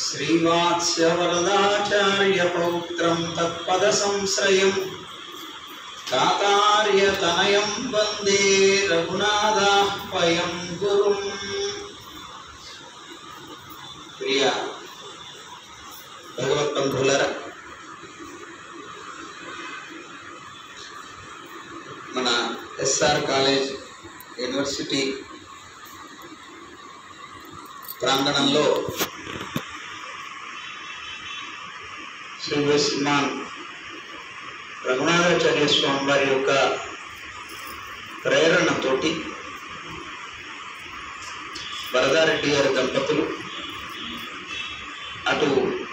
श्रीवात्स्यवरदाचार्यपौत्रं तत्पदसंश्रयं तातार्यतनयं वन्दे रघुनाथाह्वयं गुरुम् ప్రియ భగవత్బంధులర మన SR college university ప్రాంగణంలో శ్రీ శ్రీమాన్ రఘునాథాచార్య స్వామి వారి యొక్క ప్రేరణతోటి వరదారెడ్డి గారి దంపతులు అటు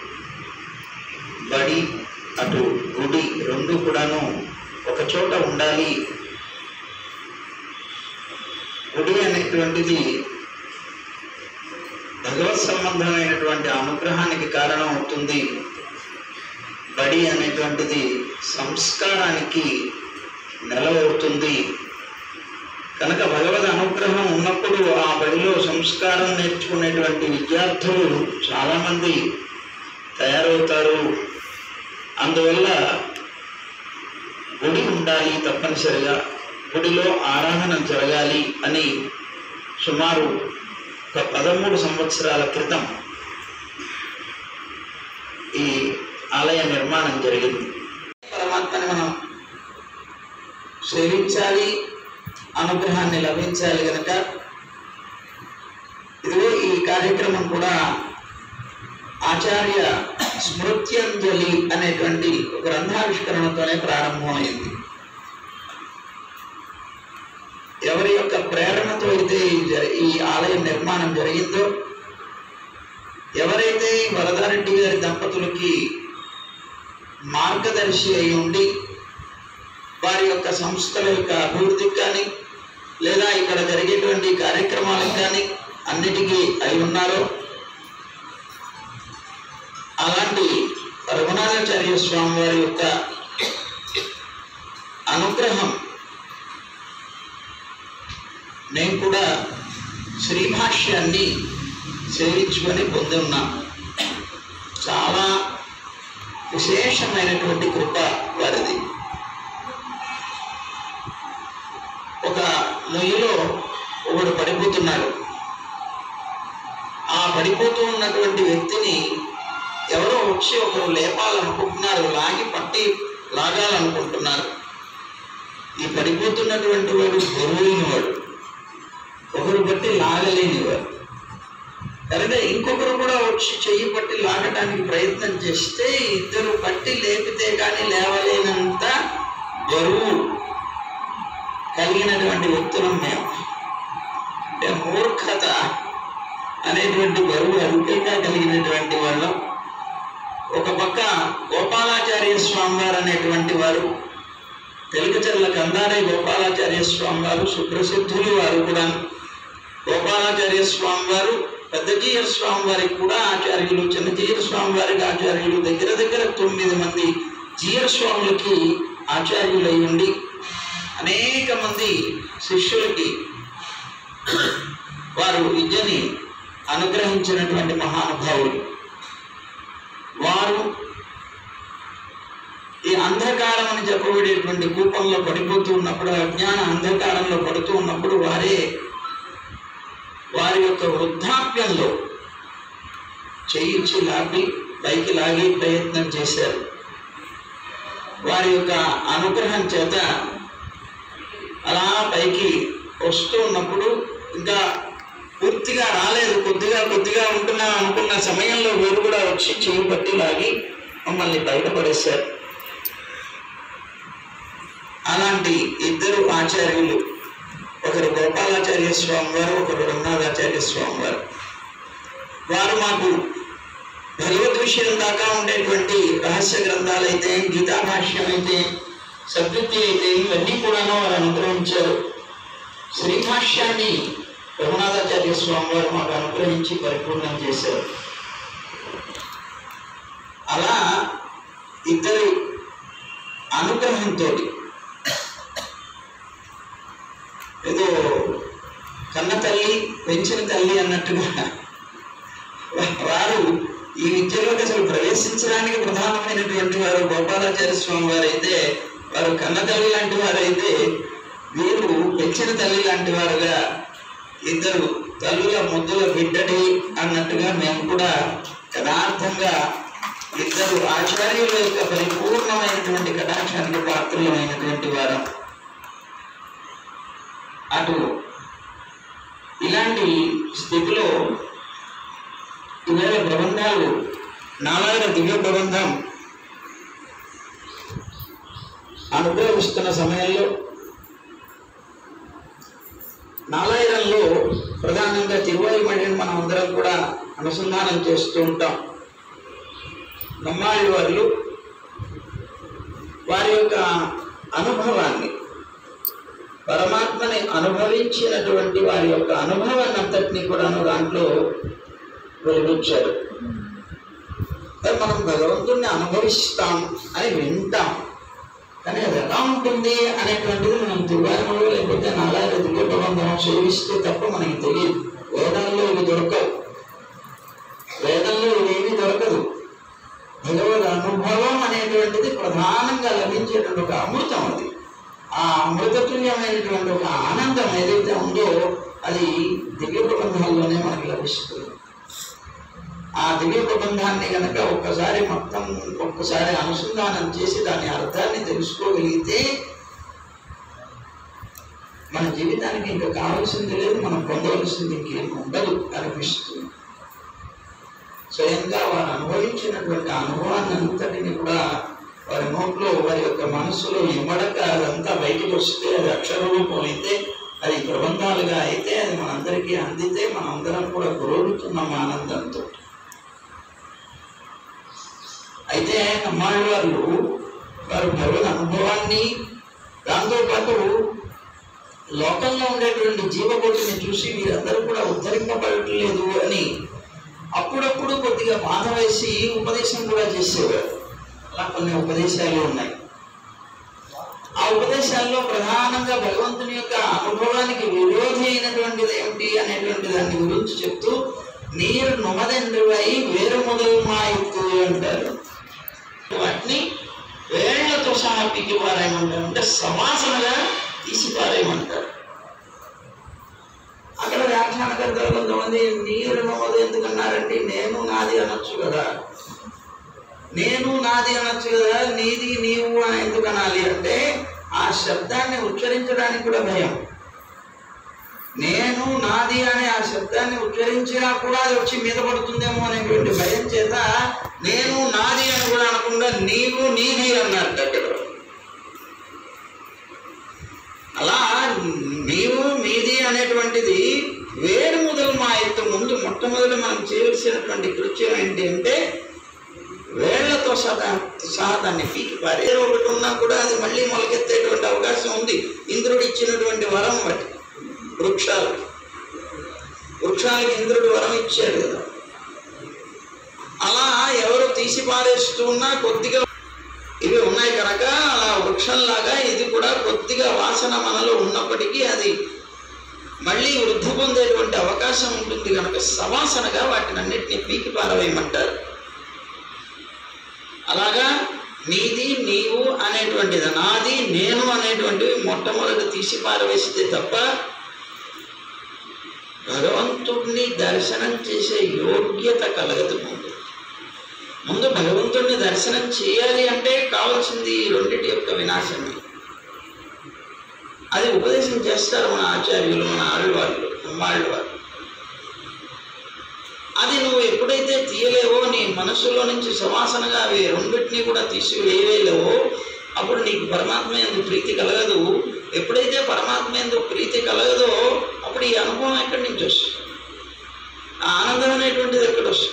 బడి అటు గుడి రెండు కూడాను ఒక చోట ఉండాలి గుడి అనేటువంటిది భగవత్ సంబంధమైనటువంటి అనుగ్రహానికి కారణం అవుతుంది బడి అనేటువంటిది సంస్కారానికి నెలవవుతుంది కనుక భగవద్ అనుగ్రహం ఉన్నప్పుడు ఆ బడిలో సంస్కారం నేర్చుకునేటువంటి విద్యార్థులు చాలామంది తయారవుతారు అందువల్ల గుడి ఉండాలి తప్పనిసరిగా గుడిలో ఆరాధన జరగాలి అని సుమారు ఒక పదమూడు సంవత్సరాల క్రితం ఈ ఆలయ నిర్మాణం జరిగింది పరమాత్మని మనం సేవించాలి అనుగ్రహాన్ని లభించాలి కనుక ఇదిగో ఈ కార్యక్రమం కూడా ఆచార్య స్మృత్యంజలి అనేటువంటి ఒక గ్రంథావిష్కరణతోనే ప్రారంభమైంది ఎవరి యొక్క ప్రేరణతో అయితే ఈ జరి- ఈ ఆలయ నిర్మాణం జరిగిందో ఎవరైతే ఈ వరదారెడ్డి గారి దంపతులకి మార్గదర్శి అయి ఉండి వారి యొక్క సంస్థల యొక్క అభివృద్ధికి కానీ లేదా ఇక్కడ జరిగేటువంటి కార్యక్రమాలకు కానీ అన్నిటికీ అయి ఉన్నారో అలాంటి రఘునాథాచార్య స్వామి వారి యొక్క అనుగ్రహం నేను కూడా శ్రీభాష్యాన్ని సేవించుకొని పొంది ఉన్నాను చాలా విశేషమైనటువంటి కృప వారిది ఒక నుయ్యిలో ఒకడు పడిపోతున్నాడు ఆ పడిపోతూ ఉన్నటువంటి వ్యక్తిని ఎవరో వచ్చి ఒకరు లేపాలనుకుంటున్నారు లాగి పట్టి లాగాలనుకుంటున్నారు ఈ పడిపోతున్నటువంటి వాడు బరువైన వాడు ఒకరు బట్టి లాగలేనివాడు కనుక ఇంకొకరు కూడా వచ్చి చెయ్యి పట్టి లాగడానికి ప్రయత్నం చేస్తే ఇద్దరు పట్టి లేపితే కానీ లేవలేనంత బరువు కలిగినటువంటి వ్యక్తులం మేము అంటే మూర్ఖత అనేటువంటి బరువు అధికంగా కలిగినటువంటి వాళ్ళం ఒక పక్క గోపాలాచార్య స్వామి వారు అనేటువంటి వారు తెలుగుచెర్ల కందారే గోపాలాచార్య స్వామి వారు సుప్రసిద్ధులు వారు కూడా గోపాలాచార్య స్వామి వారు పెద్దజీయ స్వామి వారికి కూడా ఆచార్యులు చిన్నజీయ స్వామి వారికి ఆచార్యులు దగ్గర దగ్గర తొమ్మిది మంది జీయ స్వాములకి ఆచార్యులై ఉండి అనేక మంది శిష్యులకి వారు విద్యని అనుగ్రహించినటువంటి మహానుభావులు వారు ఈ అంధకారం అని చెప్పబడేటువంటి కూపంలో పడిపోతూ ఉన్నప్పుడు అజ్ఞాన అంధకారంలో పడుతూ ఉన్నప్పుడు వారే వారి యొక్క వృద్ధాప్యంలో చేయించి లాగి పైకి లాగే ప్రయత్నం చేశారు వారి యొక్క అనుగ్రహం చేత అలా పైకి వస్తూ ఉన్నప్పుడు ఇంకా పూర్తిగా రాలేదు కొద్దిగా కొద్దిగా ఉంటున్నాం అనుకున్న సమయంలో వీరు కూడా వచ్చి చేయి పట్టి లాగి మమ్మల్ని బయటపడేశారు అలాంటి ఇద్దరు ఆచార్యులు ఒకరు గోపాలాచార్య స్వామి వారు ఒకరు రఘునాథాచార్య స్వామి వారు వారు మాకు భగవద్ విషయం దాకా ఉండేటువంటి రహస్య గ్రంథాలైతే గీతా భాష్యం అయితే సద్వృత్తి అయితే ఇవన్నీ కూడాను వారు అనుగ్రహించారు శ్రీభాష్యాన్ని రఘునాథాచార్య స్వామి వారు మాకు అనుగ్రహించి పరిపూర్ణం చేశారు అలా ఇద్దరు అనుగ్రహంతో ఏదో కన్న తల్లి పెంచిన తల్లి అన్నట్టుగా వారు ఈ విద్యలోకి అసలు ప్రవేశించడానికి ప్రధానమైనటువంటి వారు గోపాలాచార్య స్వామి వారు అయితే వారు కన్న తల్లి లాంటి వారు అయితే వీరు పెంచిన తల్లి లాంటి వారుగా ఇద్దరు తల్లుల ముద్దుల బిడ్డడి అన్నట్టుగా మేము కూడా యథార్థంగా ఇద్దరు ఆచార్యుల యొక్క పరిపూర్ణమైనటువంటి కటాక్షానికి పాత్రలమైనటువంటి వారు అటు ఇలాంటి స్థితిలో ఇవాళ ప్రబంధాలు నాలాగ దివ్య ప్రబంధం అనుభవిస్తున్న సమయంలో నాలాయరంలో ప్రధానంగా తిరువాయుమడిని మనం అందరం కూడా అనుసంధానం చేస్తూ ఉంటాం నమ్మాళ్ళి వాళ్ళు వారి యొక్క అనుభవాన్ని పరమాత్మని అనుభవించినటువంటి వారి యొక్క అనుభవాన్ని అంతటినీ కూడాను దాంట్లో వెలిగించారు మరి మనం భగవంతుణ్ణి అనుభవిస్తాం అని వింటాం కానీ అది ఎలా ఉంటుంది అనేటువంటిది మనం దివ్యాంగంలో లేకపోతే నాలాగ దివ్య ప్రబంధం సేవిస్తే తప్ప మనకి తెలియదు వేదంలో ఇవి దొరకవు వేదంలో ఇవేమీ దొరకదు భగవద్ అనుభవం అనేటువంటిది ప్రధానంగా లభించేటువంటి ఒక అమృతం అది ఆ అమృతతుల్యమైనటువంటి ఒక ఆనందం ఏదైతే ఉందో అది దివ్య ప్రబంధాల్లోనే మనకి లభిస్తుంది ఆ దివ్య ప్రబంధాన్ని కనుక ఒక్కసారి మొత్తం ఒక్కసారి అనుసంధానం చేసి దాని అర్థాన్ని తెలుసుకోగలిగితే మన జీవితానికి ఇంకా కావాల్సింది లేదు మనం పొందవలసింది ఇంకేం ఉండదు అనిపిస్తుంది స్వయంగా వారు అనుభవించినటువంటి అనుభవాన్ని అంతటిని కూడా వారి నోట్లో వారి యొక్క మనసులో ఇమ్మడక అదంతా బయటకు వస్తే అది అక్షర రూపం అయితే అది ప్రబంధాలుగా అయితే అది మనందరికీ అందితే మనందరం కూడా గురవుతున్నాం ఆనందంతో అయితే నమ్మాళ్ళ వాళ్ళు వారు భగవద్ అనుభవాన్ని దాంతోపాటు లోకంలో ఉండేటువంటి జీవకోటిని చూసి వీరందరూ కూడా ఉద్ధరింపబడట్లేదు అని అప్పుడప్పుడు కొద్దిగా బాధ వేసి ఉపదేశం కూడా చేసేవారు అలా కొన్ని ఉపదేశాలు ఉన్నాయి ఆ ఉపదేశాల్లో ప్రధానంగా భగవంతుని యొక్క అనుభవానికి విరోధి అయినటువంటిది ఏమిటి అనేటువంటి దాని గురించి చెప్తూ నీరు నుమదెండ్రువై వేరు మొదలు మాయిత్తు అంటారు వాటిని వేళ్లతో సహా పీకి పారేయమంటారు అంటే సమాసనగా తీసి పారేయమంటారు అక్కడ వ్యాఖ్యానకర్తలు కొంతమంది నీరు నమోదు ఎందుకన్నారంటే నేను నాది అనొచ్చు కదా నేను నాది అనొచ్చు కదా నీది నీవు అని ఎందుకు అనాలి అంటే ఆ శబ్దాన్ని ఉచ్చరించడానికి కూడా భయం నేను నాది అనే ఆ శబ్దాన్ని ఉచ్చరించినా కూడా అది వచ్చి మీద పడుతుందేమో అనేటువంటి భయం చేత నేను నాది అని కూడా అనకుండా నీవు నీది అన్నారు అక్కడ అలా నీవు మీది అనేటువంటిది వేరు మొదలు మా యొక్క ముందు మొట్టమొదటి మనం చేయవలసినటువంటి కృత్యం ఏంటి అంటే వేళ్లతో సదా సహా దాన్ని పీకి పారే ఏదో ఒకటి ఉన్నా కూడా అది మళ్ళీ మొలకెత్తేటువంటి అవకాశం ఉంది ఇంద్రుడు ఇచ్చినటువంటి వరం బట్టి వృక్షాలు వృక్షాలకి ఇంద్రుడు వరం ఇచ్చాడు కదా అలా ఎవరు తీసి పారేస్తూ ఉన్నా కొద్దిగా ఇవి ఉన్నాయి కనుక అలా వృక్షంలాగా ఇది కూడా కొద్దిగా వాసన మనలో ఉన్నప్పటికీ అది మళ్ళీ వృద్ధి పొందేటువంటి అవకాశం ఉంటుంది కనుక సవాసనగా వాటిని అన్నిటిని పీకి పారవేయమంటారు అలాగా నీది నీవు అనేటువంటిది నాది నేను అనేటువంటివి మొట్టమొదటి తీసి పారవేస్తే తప్ప భగవంతుడిని దర్శనం చేసే యోగ్యత కలగదు ముందు ముందు భగవంతుడిని దర్శనం చేయాలి అంటే కావాల్సింది ఈ రెండింటి యొక్క వినాశమే అది ఉపదేశం చేస్తారు మన ఆచార్యులు మన ఆళ్ళవాళ్ళు అమ్మాళ్ళు వాళ్ళు అది నువ్వు ఎప్పుడైతే తీయలేవో నీ మనసులో నుంచి సమాసనగా అవి రెండింటినీ కూడా తీసివేయలేవో అప్పుడు నీకు పరమాత్మ ఎందు ప్రీతి కలగదు ఎప్పుడైతే పరమాత్మ ఎందు ప్రీతి కలగదో అప్పుడు ఈ అనుభవం ఎక్కడి నుంచి వస్తుంది ఆ ఆనందం అనేటువంటిది ఎక్కడ వస్తుంది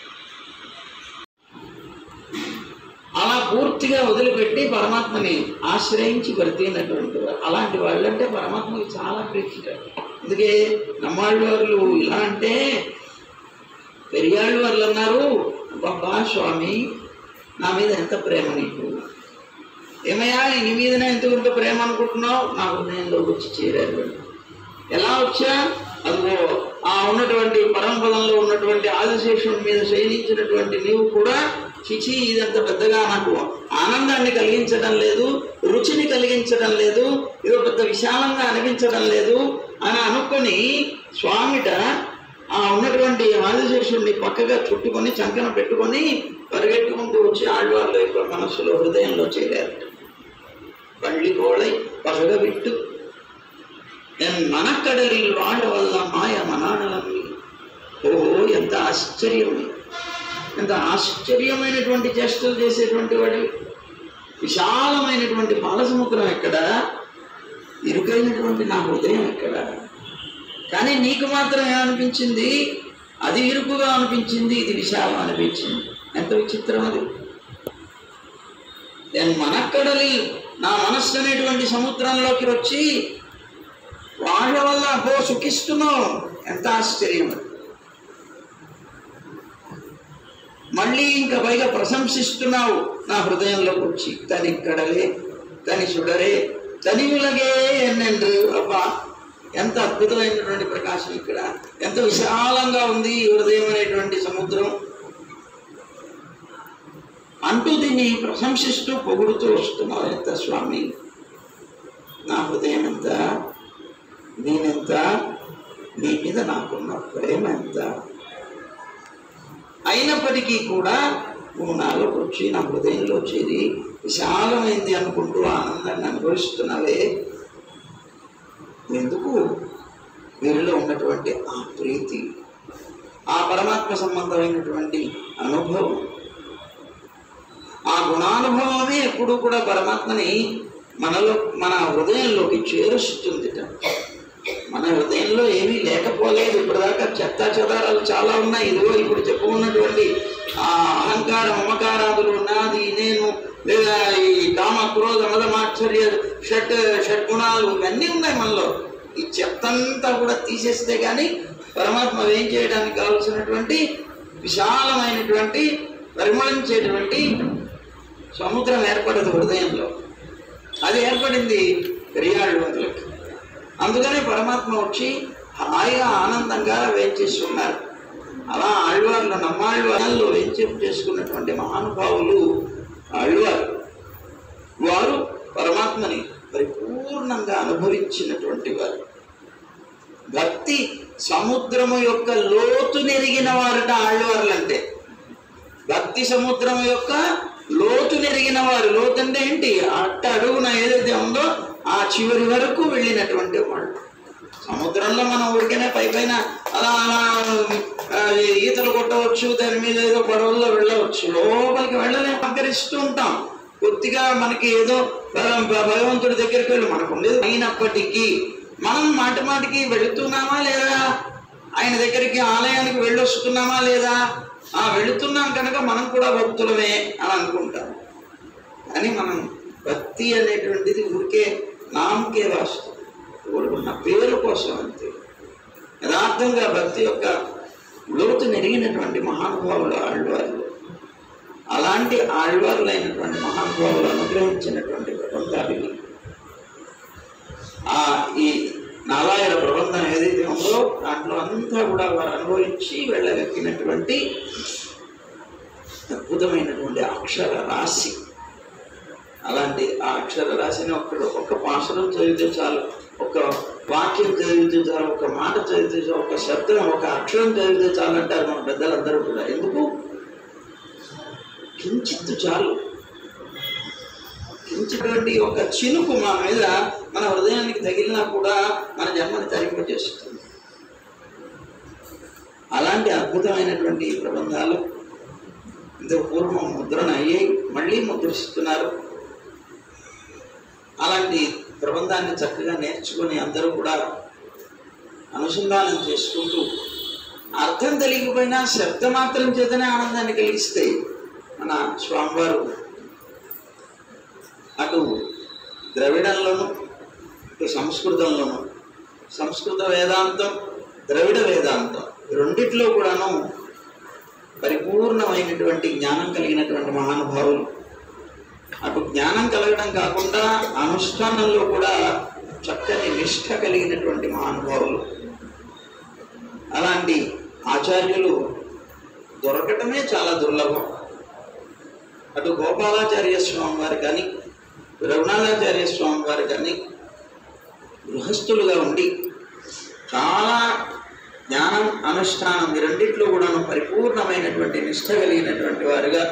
అలా పూర్తిగా వదిలిపెట్టి పరమాత్మని ఆశ్రయించి బ్రతికినటువంటి వారు అలాంటి వాళ్ళు అంటే పరమాత్మకి చాలా ప్రీతికరం అందుకే నమ్మాళ్ళు వాళ్ళు ఇలా అంటే పెరియాళ్ళు వాళ్ళు అన్నారు బాబా స్వామి నా మీద ఎంత ప్రేమ నీకు ఏమయ్యా నీ మీదనే ఎందుకు ఇంత ప్రేమ అనుకుంటున్నావు నా హృదయంలోకి వచ్చి చేరారు వీళ్ళు. ఎలా వచ్చా అదిగో ఆ ఉన్నటువంటి పరంపదంలో ఉన్నటువంటి ఆదిశేషుడి మీద శయనించినటువంటి నీవు కూడా చిచి ఇదంత పెద్దగా నాకు ఆనందాన్ని కలిగించడం లేదు రుచిని కలిగించడం లేదు ఇది పెద్ద విశాలంగా అనిపించడం లేదు అని అనుకొని స్వామిట ఆ ఉన్నటువంటి ఆదిశేషుడిని పక్కగా చుట్టుకొని చంకన పెట్టుకొని పరిగెట్టుకుంటూ వచ్చి ఆళ్వార్ల యొక్క మనస్సులో హృదయంలో చేరారు பள்ளி கோளை பகவிட்டு என் மனக்கடலில் வாழ వల్ల మాయ మనాడలమి ఓహో ఎంత ఆశ్చర్యం ఎంత ఆశ్చర్యమైనటువంటి చేష్టలు చేసేటువంటి వాడు విశాలమైనటువంటి పాలసముద్రం ఎక్కడ ఇరుకైనటువంటి నా హృదయం ఎక్కడ కానీ నీకు మాత్రం ఏమనిపించింది అది ఇరుకుగా అనిపించింది ఇది విశాలం అనిపించింది ఎంత విచిత్రం అది నేను మనక్కడలి నా మనస్సు అనేటువంటి సముద్రంలోకి వచ్చి వాళ్ళ వల్ల అబ్బో సుఖిస్తున్నావు ఎంత ఆశ్చర్యం అది. మళ్ళీ ఇంకా పైగా ప్రశంసిస్తున్నావు నా హృదయంలోకి వచ్చి తనిక్కడలే తని సుడరే తనివులగే ఎన్నెండు అబ్బా ఎంత అద్భుతమైనటువంటి ప్రకాశం ఇక్కడ ఎంత విశాలంగా ఉంది ఈ హృదయం అనేటువంటి సముద్రం అంటూ దీన్ని ప్రశంసిస్తూ పొగుడుతూ వస్తున్నావు ఎంత స్వామి నా హృదయం ఎంత నేనెంత నీ మీద నాకున్న ప్రేమ ఎంత అయినప్పటికీ కూడా నువ్వు నాలోకి వచ్చి నా హృదయంలో చేరి విశాలమైంది అనుకుంటూ ఆనందాన్ని అనుభవిస్తున్నావే ఎందుకు వీరిలో ఉన్నటువంటి ఆ ప్రీతి ఆ పరమాత్మ సంబంధమైనటువంటి అనుభవం ఆ గుణానుభవమే ఎప్పుడు కూడా పరమాత్మని మనలో మన హృదయంలోకి చేరుస్తుందిట మన హృదయంలో ఏమీ లేకపోలేదు ఇప్పటిదాకా చెత్త చెదారాలు చాలా ఉన్నాయి ఇదిగో ఇప్పుడు చెప్పుకున్నటువంటి ఆ అహంకార మమకారాదులు నాది నేను లేదా ఈ కామ క్రోధ మద మాత్సర్య షట్ షడ్గుణాలు ఇవన్నీ ఉన్నాయి మనలో ఈ చెత్తంతా కూడా తీసేస్తే కానీ పరమాత్మ ఏం చేయడానికి కావలసినటువంటి విశాలమైనటువంటి పరిమళించేటువంటి సముద్రం ఏర్పడదు హృదయంలో అది ఏర్పడింది పెరియాళ్ళు వాళ్ళకి అందుకనే పరమాత్మ వచ్చి హాయిగా ఆనందంగా వేంచేస్తున్నారు అలా ఆళ్వార్లు నమ్మాళ్వార్లో వేంచేపు చేసుకున్నటువంటి మహానుభావులు ఆళ్వారు వారు పరమాత్మని పరిపూర్ణంగా అనుభవించినటువంటి వారు భక్తి సముద్రము యొక్క లోతు నెరిగిన వారట ఆళ్వార్లు అంటే భక్తి సముద్రం యొక్క లోతు నెరిగిన వారు లోతు అంటే ఏంటి అట్ట అడుగున ఏదైతే ఉందో ఆ చివరి వరకు వెళ్ళినటువంటి వాళ్ళు సముద్రంలో మనం ఉడికిన పై పైన అలా అలా ఆ, ఈతలు కొట్టవచ్చు దాని మీద ఏదో పడవల్లో వెళ్ళవచ్చు లోపలికి వెళ్ళలేము పక్కరిస్తూ ఉంటాం కొద్దిగా మనకి ఏదో భగ- భగవంతుడి దగ్గరికి వెళ్ళి మనకు ఉండేది అయినప్పటికీ మనం మాటి మాటికి వెళుతున్నామా లేదా ఆయన దగ్గరికి ఆలయానికి వెళ్ళొస్తున్నామా లేదా ఆ వెళుతున్నాం కనుక మనం కూడా భక్తులమే అని అనుకుంటాం కానీ మనం భక్తి అనేటువంటిది ఊరికే నామకే వాస్తవం ఊరుకున్న పేరు కోసం అంతే యథార్థంగా భక్తి యొక్క లోతు నెరిగినటువంటి మహానుభావులు ఆళ్వార్లు అలాంటి ఆళ్వార్లైనటువంటి మహానుభావులు అనుగ్రహించినటువంటి ప్రబంధాలు ఇవి. ఆ ఈ నాలాయన ప్రబంధం ఏదైతే ఉందో దాంట్లో అంతా కూడా వారు అనుభవించి వెళ్ళగక్కినటువంటి అద్భుతమైనటువంటి అక్షర రాశి అలాంటి ఆ అక్షర రాశిని ఒక్క ఒక్క పాసరం చదివితే చాలు ఒక వాక్యం చదివితే చాలు ఒక మాట చదివితే చాలు ఒక శబ్దం ఒక అక్షరం చదివితే చాలు అంటారు మన పెద్దలందరూ కూడా ఎందుకు కించిత్తు చాలు కించిటువంటి ఒక చినుకు మా మీద మన హృదయానికి తగిలినా కూడా మన జన్మని తరింపజేస్తుంది అలాంటి అద్భుతమైనటువంటి ఈ ప్రబంధాలు ఇంతకు పూర్వం ముద్రణ అయ్యాయి మళ్ళీ ముద్రిస్తున్నారు అలాంటి ప్రబంధాన్ని చక్కగా నేర్చుకొని అందరూ కూడా అనుసంధానం చేసుకుంటూ అర్థం తెలియకపోయినా శబ్ద మాత్రం చేతనే ఆనందాన్ని కలిగిస్తాయి మన స్వామివారు అటు ద్రవిడంలోను ఇటు సంస్కృతంలోను సంస్కృత వేదాంతం ద్రవిడ వేదాంతం ఈ రెండిట్లో కూడాను పరిపూర్ణమైనటువంటి జ్ఞానం కలిగినటువంటి మహానుభావులు అటు జ్ఞానం కలగడం కాకుండా అనుష్ఠానంలో కూడా చక్కని నిష్ఠ కలిగినటువంటి మహానుభావులు అలాంటి ఆచార్యులు దొరకటమే చాలా దుర్లభం అటు గోపాలాచార్య స్వామి వారు కానీ రఘునాథాచార్య స్వామి వారు కానీ గృహస్థులుగా ఉండి చాలా జ్ఞానం అనుష్ఠానం ఈ రెండిట్లో కూడాను పరిపూర్ణమైనటువంటి నిష్ట కలిగినటువంటి వారుగా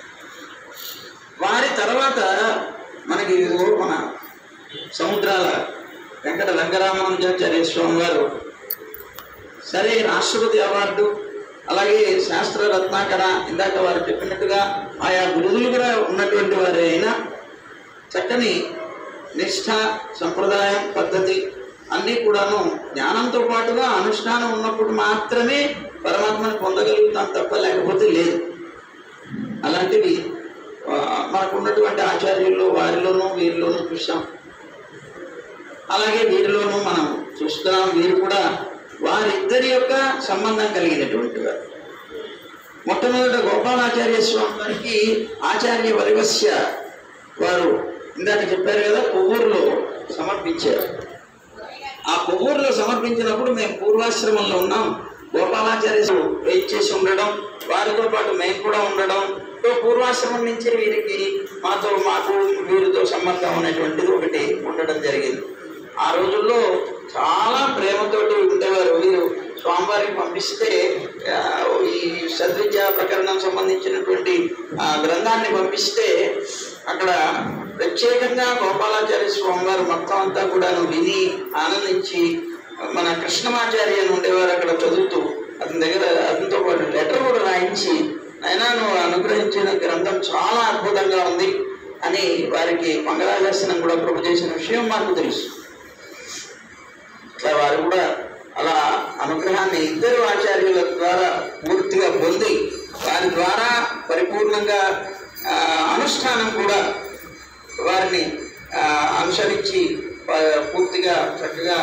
వారి తర్వాత మనకి ఇదిగో మన సముద్రాల వెంకట వెంకరామానుజాచార్య స్వామి వారు సరే రాష్ట్రపతి అవార్డు అలాగే శాస్త్ర రత్నాకర ఇందాక వారు చెప్పినట్టుగా ఆయా గురువులు కూడా ఉన్నటువంటి వారే అయినా చక్కని నిష్ఠ సంప్రదాయం పద్ధతి అన్నీ కూడాను జ్ఞానంతో పాటుగా అనుష్ఠానం ఉన్నప్పుడు మాత్రమే పరమాత్మను పొందగలుగుతాం తప్ప లేకపోతే లేదు అలాంటివి ఆ, మనకు ఉన్నటువంటి ఆచార్యుల్లో వారిలోనూ వీరిలోనూ చూసాం అలాగే వీరిలోనూ మనం చూస్తున్నాం వీరు కూడా వారిద్దరి యొక్క సంబంధం కలిగినటువంటి వారు మొట్టమొదట గోపాలాచార్య స్వామి వారికి ఆచార్య వరివస్య వారు ఇందాక చెప్పారు కదా కొవ్వూరులో సమర్పించారు ఆ కొవ్వూరులో సమర్పించినప్పుడు మేము పూర్వాశ్రమంలో ఉన్నాం గోపాలాచార్య వెయిట్ చేసి ఉండడం వారితో పాటు మేము కూడా ఉండడం సో పూర్వాశ్రమం నుంచి వీరికి మాతో మాకు వీరితో సంబంధం అనేటువంటిది ఒకటి ఉండడం జరిగింది ఆ రోజుల్లో చాలా ప్రేమతోటి ఉండేవారు వీరు స్వామివారికి పంపిస్తే ఆ, ఈ సద్విద్యా ప్రకరణం సంబంధించినటువంటి ఆ, గ్రంథాన్ని పంపిస్తే అక్కడ ప్రత్యేకంగా గోపాలాచార్య స్వామివారు మొత్తం అంతా కూడాను విని ఆనందించి మన కృష్ణమాచార్య అని ఉండేవారు అక్కడ చదువుతూ అతని దగ్గర అతనితో పాటు లెటర్ కూడా రాయించి అయినా నువ్వు అనుగ్రహించిన గ్రంథం చాలా అద్భుతంగా ఉంది అని వారికి మంగళాశాసనం కూడా ప్రభు చేసిన విషయం మాకు తెలుసు ఇట్లా వారు కూడా అలా అనుగ్రహాన్ని ఇద్దరు ఆచార్యుల ద్వారా పూర్తిగా పొంది వారి ద్వారా పరిపూర్ణంగా ఆ, అనుష్ఠానం కూడా వారిని ఆ, అనుసరించి వా- పూర్తిగా చక్కగా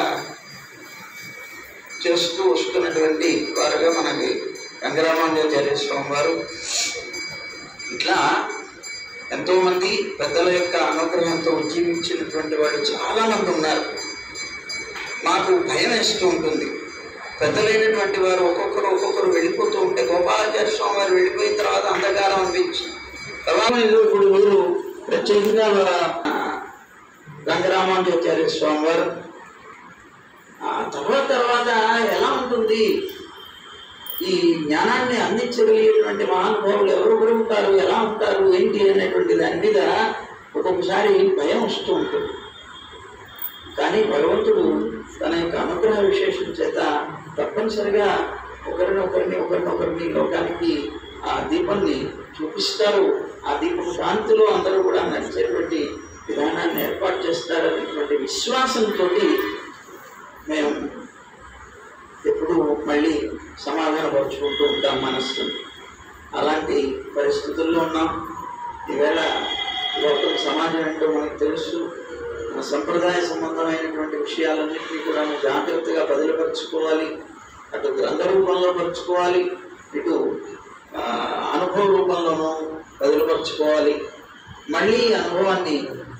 చేస్తూ వస్తున్నటువంటి వారుగా మనకి రంగరామానుజాచార్య స్వామి వారు ఇట్లా ఎంతోమంది పెద్దల యొక్క అనుగ్రహంతో ఉజ్జీవించినటువంటి వాళ్ళు చాలా మంది ఉన్నారు మాకు భయం వేస్తూ ఉంటుంది పెద్దలైనటువంటి వారు ఒక్కొక్కరు ఒక్కొక్కరు వెళ్ళిపోతూ ఉంటే గోపాలాచార్య స్వామి వారు వెళ్ళిపోయిన తర్వాత అంధకారం అనిపించి తర్వాత ఏదో ఇప్పుడు వీరు ప్రత్యేకంగా ఆ, రంగరామానుజాచార్య స్వామి వారు ఆ తర్వాత తర్వాత ఎలా ఉంటుంది ఈ జ్ఞానాన్ని అందించగలిగేటువంటి మహానుభావులు ఎవరెవరు ఉంటారు ఎలా ఉంటారు ఏంటి అనేటువంటి దాని మీద ఒక్కొక్కసారి భయం వస్తూ ఉంటుంది కానీ భగవంతుడు తన యొక్క అనుగ్రహ విశేషం చేత తప్పనిసరిగా ఒకరినొకరిని ఒకరినొకరిని లోకానికి ఆ దీపాన్ని చూపిస్తారు ఆ దీపం కాంతిలో అందరూ కూడా నడిచేటువంటి విధానాన్ని ఏర్పాటు చేస్తారనేటువంటి విశ్వాసంతో మేము ఎప్పుడు మళ్ళీ సమాధానపరుచుకుంటూ ఉంటాం మనస్సుని అలాంటి పరిస్థితుల్లో ఉన్నాం ఈవేళ లోకం సమాజం ఏంటో మనకు తెలుసు మన సంప్రదాయ సంబంధమైనటువంటి విషయాలన్నింటినీ కూడా మనం జాగ్రత్తగా బదిలిపరుచుకోవాలి అటు గ్రంథ రూపంలో పరుచుకోవాలి ఇటు ఆ, అనుభవ రూపంలోనూ బదిలిపరుచుకోవాలి మళ్ళీ ఈ అనుభవాన్ని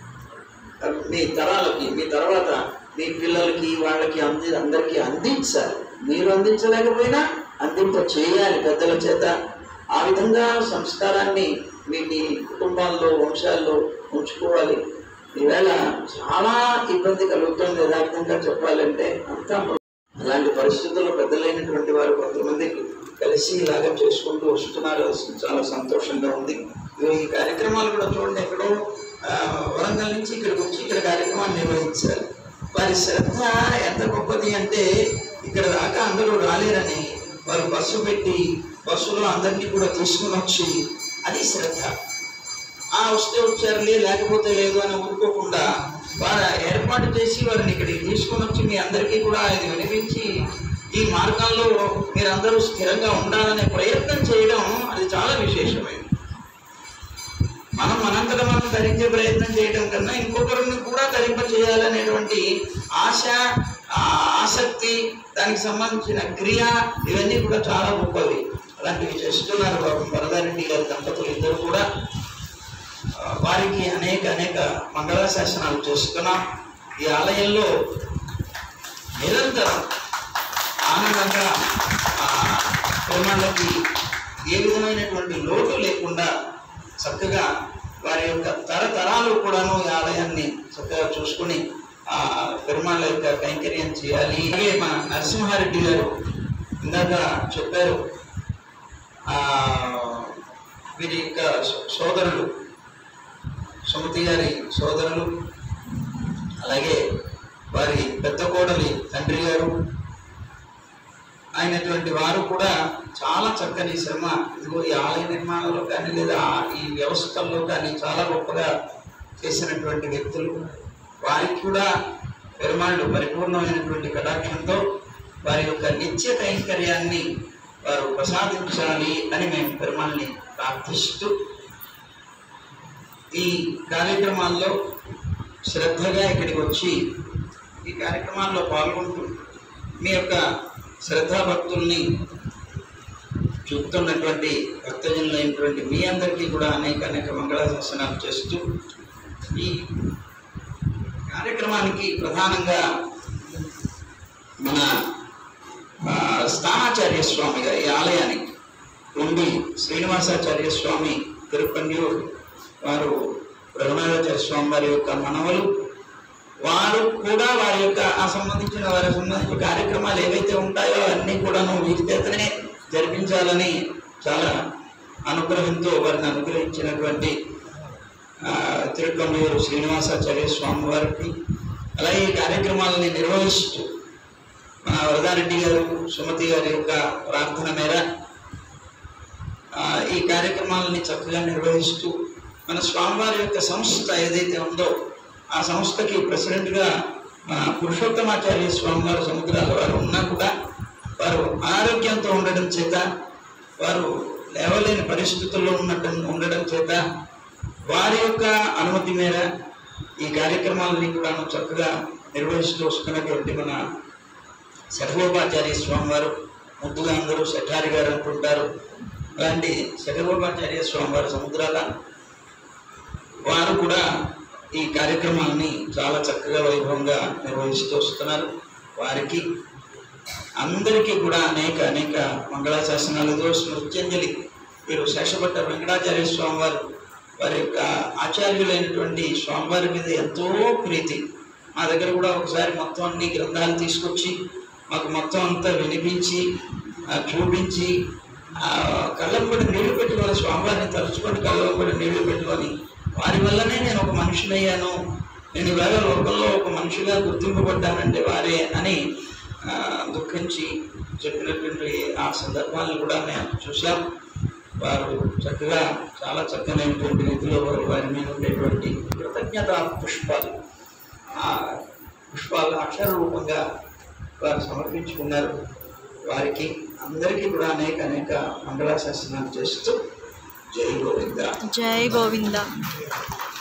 మీ తరాలకి మీ తర్వాత మీ పిల్లలకి వాళ్ళకి అంది అందరికీ అందించాలి మీరు అందించలేకపోయినా అందింప చేయాలి పెద్దల చేత ఆ విధంగా సంస్కారాన్ని మీ మీ కుటుంబాల్లో వంశాల్లో ఉంచుకోవాలి ఈవేళ చాలా ఇబ్బంది కలుగుతుంది యథార్థంగా చెప్పాలంటే అంతా అలాంటి పరిస్థితుల్లో పెద్దలైనటువంటి వారు కొంతమంది కలిసి ఇలాగ చేసుకుంటూ వస్తున్నారు చాలా సంతోషంగా ఉంది ఇదిగో ఈ కార్యక్రమాలు కూడా చూడండి ఎక్కడో ఆ, వరంగల్ నుంచి ఇక్కడికి వచ్చి ఇక్కడ కార్యక్రమాన్ని నిర్వహించారు వారి శ్రద్ధ ఎంత గొప్పది అంటే ఇక్కడ దాకా అందరూ రాలేరని వారు బస్సు పెట్టి బస్సులో అందరినీ కూడా తీసుకుని వచ్చి అది శ్రద్ధ ఆ వస్తే వచ్చారులే లేకపోతే లేదు అని ఊరుకోకుండా వారు ఏర్పాటు చేసి వారిని ఇక్కడికి తీసుకొని వచ్చి మీ అందరికీ కూడా ఇది వినిపించి ఈ మార్గంలో మీరందరూ స్థిరంగా ఉండాలనే ప్రయత్నం చేయడం అది చాలా విశేషమైనది మనం మనంతట మనం ధరించే ప్రయత్నం చేయడం కన్నా ఇంకొకరిని కూడా ధరింప చేయాలనేటువంటి ఆశ ఆ ఆసక్తి దానికి సంబంధించిన క్రియ ఇవన్నీ కూడా చాలా గొప్పవి అలాంటివి చేస్తున్నారు బాబు వరదారెడ్డి గారి దంపతులు ఇద్దరు కూడా ఆ, వారికి అనేక అనేక మంగళాశాసనాలు చేస్తున్నాం ఈ ఆలయంలో నిరంతరం ఆనందంగా ఆ, పెరుమాళ్ళకి ఏ విధమైనటువంటి లోటు లేకుండా చక్కగా వారి యొక్క తరతరాలు కూడాను ఈ ఆలయాన్ని చక్కగా చూసుకుని ఆ పెరుమాళ్ళ యొక్క కైంకర్యం చేయాలి అలాగే మన నరసింహారెడ్డి గారు ఇందాక చెప్పారు ఆ వీరి యొక్క సో- సోదరులు సుమతి గారి సోదరులు అలాగే వారి పెద్ద కోడలి తండ్రి గారు అయినటువంటి వారు కూడా చాలా చక్కని శ్రమ ఇదిగో ఈ ఆలయ నిర్మాణంలో కానీ లేదా ఆ- ఈ వ్యవస్థల్లో కానీ చాలా గొప్పగా చేసినటువంటి వ్యక్తులు వారికి కూడా పెరుమాళ్ళు పరిపూర్ణమైనటువంటి కటాక్షంతో వారి యొక్క నిత్య కైంకర్యాన్ని వారు ప్రసాదించాలి అని మేము పెరుమాళ్ళని ప్రార్థిస్తూ ఈ కార్యక్రమాల్లో శ్రద్ధగా ఇక్కడికి వచ్చి ఈ కార్యక్రమాల్లో పాల్గొంటూ మీ యొక్క శ్రద్ధాభక్తుల్ని చూపుతున్నటువంటి భక్తజనులైనటువంటి మీ అందరికీ కూడా అనేక అనేక మంగళాశాసనాలు చేస్తూ ఈ కార్యక్రమానికి ప్రధానంగా మన ఆ, స్థానాచార్య స్వామి గారి ఈ ఆలయానికి ఉండి శ్రీనివాసాచార్య స్వామి తిరుపన్యూరు వారు రఘునాథాచార్య స్వామి వారి యొక్క మనవలు వారు కూడా వారి యొక్క ఆ సంబంధించిన వారి సంబంధించిన కార్యక్రమాలు ఏవైతే ఉంటాయో అన్నీ కూడాను వీరి చేతనే జరిపించాలని చాలా అనుగ్రహంతో వారిని అనుగ్రహించినటువంటి ఆ, తిరుకొండూరు శ్రీనివాసాచార్య స్వామి వారికి అలాగే ఈ కార్యక్రమాలని నిర్వహిస్తూ మన వరదారెడ్డి గారు సుమతి గారి యొక్క ప్రార్థన మేర ఆ, ఈ కార్యక్రమాలని చక్కగా నిర్వహిస్తూ మన స్వామివారి యొక్క సంస్థ ఏదైతే ఉందో ఆ సంస్థకి ప్రెసిడెంట్గా మన పురుషోత్తమాచార్య స్వామివారి సముద్రాల వారు ఉన్నా కూడా వారు ఆరోగ్యంతో ఉండడం చేత వారు లేవలేని పరిస్థితుల్లో ఉండటం ఉండడం చేత వారి యొక్క అనుమతి మేర ఈ కార్యక్రమాలని కూడా చక్కగా నిర్వహిస్తూ వస్తున్నటువంటి మన శఠగోపాచార్య స్వామి వారు ముద్దుగా అందరూ శఠారి గారు అంటుంటారు అలాంటి శఠగోపాచార్య స్వామి వారి సముద్రాల వారు కూడా ఈ కార్యక్రమాన్ని చాలా చక్కగా వైభవంగా నిర్వహిస్తూ వస్తున్నారు వారికి అందరికీ కూడా అనేక అనేక మంగళాశాసనాలతో స్మృత్యంజలి వీరు శేషభట్ట వెంకటాచార్య స్వామి వారు వారి యొక్క ఆచార్యులైనటువంటి స్వామివారి మీద ఎంతో ప్రీతి మా దగ్గర కూడా ఒకసారి మొత్తం అన్ని గ్రంథాలు తీసుకొచ్చి మాకు మొత్తం అంతా వినిపించి ఆ, చూపించి ఆ, కళ్ళంబడి నీళ్లు పెట్టుకొని స్వామివారిని తలుచుకొని కళ్ళంబడి నీళ్లు పెట్టుకొని వారి వల్లనే నేను ఒక మనుషులయ్యాను నేను ఇవాళ లోకంలో ఒక మనిషిగా గుర్తింపబడ్డానంటే వారే అని ఆ, దుఃఖించి చెప్పినటువంటి ఆ సందర్భాలను కూడా మేము చూసాం వారు చక్కగా చాలా చక్కనైనటువంటి రీతిలో వారు వారి మీద ఉండేటువంటి కృతజ్ఞత పుష్పాలు ఆ పుష్పాలు అక్షర రూపంగా వారు సమర్పించుకున్నారు వారికి అందరికీ కూడా అనేక అనేక మంగళాశాసనాలు చేస్తూ జై గోవింద జై గోవింద